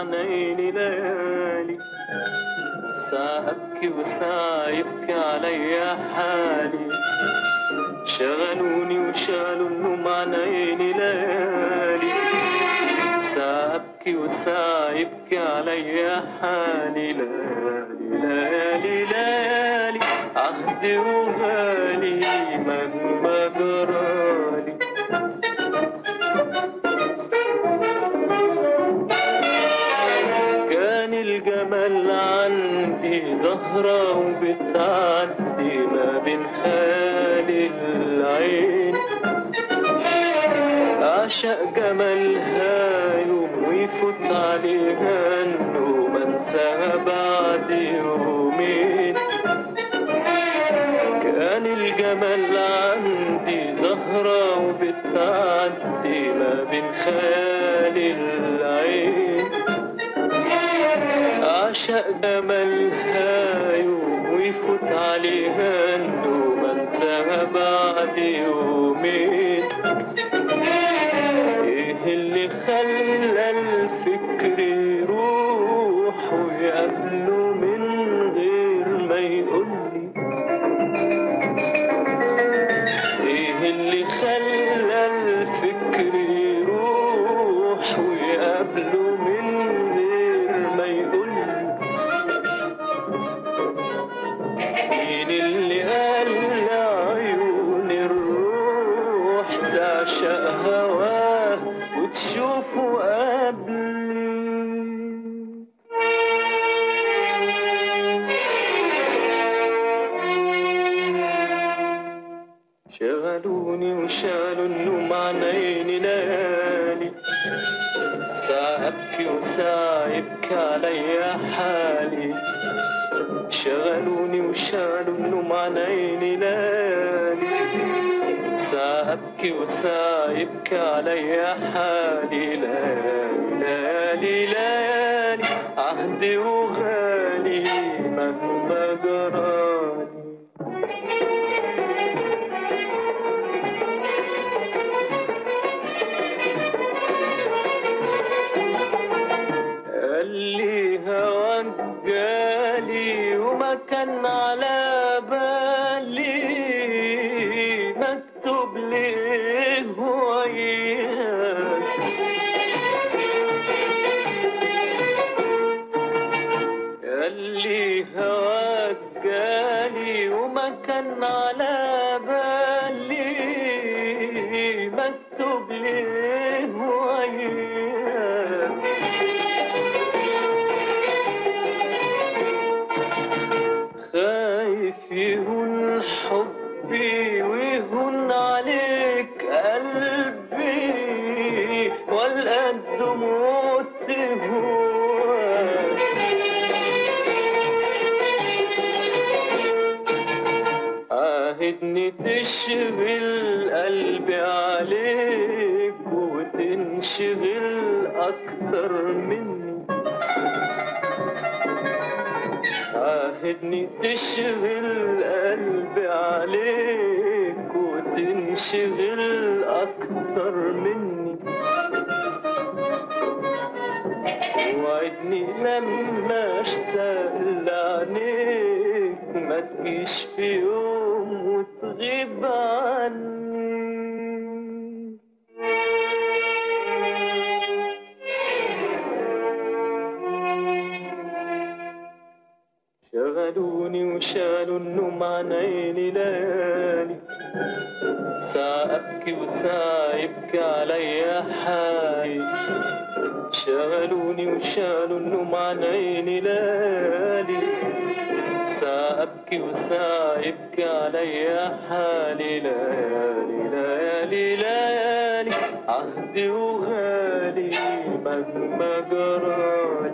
معنين ليالي ساعة أبكي وساعة يبكي عليا حالي شغلوني وشالوا النوم عن عيني ليالي ساعة أبكي وساعة يبكي عليا حالي ليالي ليالي ليالي عهدي وغالي مهما جرالي كان الجمال عندي زهرة وبتعدي ما بين خالي العين أعشق جمالها يوم ويفوت عليها النوم أنساها بعد يومين كان الجمال عندي زهرة وبتعدي ما بين خيالي العين أعشق جمالها يوم ويفوت عليها النوم أنساها بعد يومين إيه اللي خلى الفكر يروح ويقابله من غير ما يقولي ايه اللي خلى الفكر يروح ويقابله من غير ما يقولي مين اللي قال لعيون الروح تعشق هواه وتشوفه قبلي شغلوني وشالوا النوم عن عيني ليالي ساعة أبكي وساعة يبكي عليا حالي شغلوني وشالوا النوم عن عيني ليالي ساعة أبكي وساعة يبكي عليا حالي ليالي ليالي ليالي عهدي وغالي مهما جرالي قال لي هواك جالي وما كان على بالي مكتوب ليه وياك قال لي هواك جالي وما كان على بالي مكتوب ليه وياك خايف يهون حبي ويهون عليك قلبي والقد موت هواك عاهدني تشغل قلبي عليك وتنشغل أكتر مني عاهدني تشغل قلبي عليك وتنشغل أكتر مني وعدني لما اشتاق لعينيك ما تجيش في يوم وتغيب عني شغلوني وشالوا النوم عن عيني ليالي ساعة أبكي وساعة يبكي عليا حالي شغلوني وشالوا النوم عن عيني ليالي ساعة أبكي وساعة يبكي عليا حالي ليالي ليالي ليالي عهدي وغالي مهما جرالي